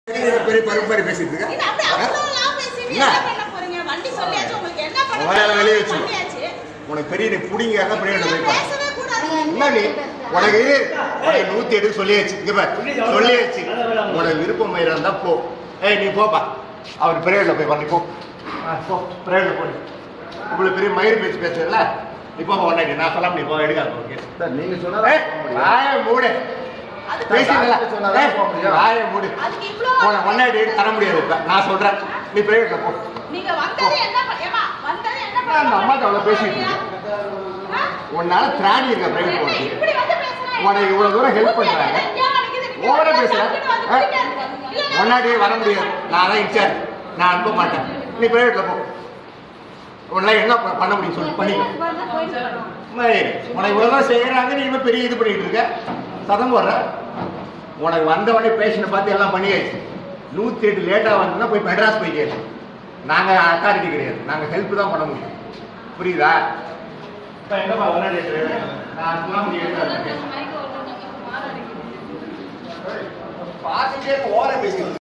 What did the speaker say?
பெரிய பருப்பு மாதிரி பேசிட்டு இருக்க இது அப்படி அவ்வளவுலாம் பேசிட்டு என்ன? என்ன பண்ண போறீங்க? வண்டி சொல்லியாச்சு, உங்களுக்கு என்ன பண்ண முதல்ல போறீங்க? வெளியே வச்சு. சொல்லியாச்சு. உனக்கு பெரிய நீ புடிங்க தான் பெரிய நீங்க போய் பாரு. பேசவே கூடாது. என்ன நீ உனக்கு இது உனக்கு நூத்தி எட்டு சொல்லியாச்சு இங்க பாரு சொல்லியாச்சு உனக்கு விருப்பம் மயிரா இருந்தா போ ஏய் நீ போப்பா அவர் பிரேயர்ல போய் பண்ணி போ ஆ, போ பிரேயர்ல போ நீ. இவ்வளவு பெரிய மயிர் பேச்சு பேசுறல நீ போ ஒன்னாடி நான் சொல்லாம நீ போ எடுக்காத ஓகே சார், நீங்க ஏய், சொன்னதான் வாயை மூடு அதுக்கு பேசிட்டல டாக்டர் சொன்னாதான் போக முடியும். வாயை மூடு அதுக்கு இவ்ளோ உனக்கு ஒன்னாடி தர முடியாது இப்ப நான் சொல்றேன் நீ பிரேயர்ல போ நீங்க வந்தது என்ன பண்ண- ஏம்மா, வந்தது என்ன பண்ண அந்த அம்மாட்ட அவ்வளவு போறீங்க? பேசிட்டு ஆ? உன்னால திராணி இருக்க பிரைவேட் என்ன போட்டு இப்படி வந்து பேசுறேன்? உனக்கு இவ்வளவு தூரம் help ஊத்தி பண்றாங்க. எங்கேயா வலிக்குது, நீங்க ஓவரா வந்து பேசுற சாப்பிட்டு வந்து ஆ? குடிக்காது. இல்லைன்னா முன்னாடி வர முடியாது நான் தான் இன்சார்ஜ் நான் அனுப்ப மாட்டேன் நீ பிரைவேட்ல போ உன்னால என்ன ப- பண்ண முடியும் சொல்லு பண்ணிக்க மாதிரி, உனக்கு இவ்வளவுதான் செய்யறாங்க நீ இன்னும் பெரிய இது பண்ணிட்டு இருக்க சதம் போடுற உனக்கு வந்த உடனே பேஷண்ட்டை பார்த்து எல்லாம் பண்ணியாச்சு நூத்தி எட்டு லேட்டா வந்ததுன்னா போய் மெட்ராஸ் போய் கேளு நாங்க அத்தாரிட்டி கிடையாது நாங்க ஹெல்ப் தான் பண்ண முடியும் புரியுதா இப்ப எங்கப்பா ஒன்னாடி நான் சொல்ல முடியாது பார்த்துட்டே ஓர பேசி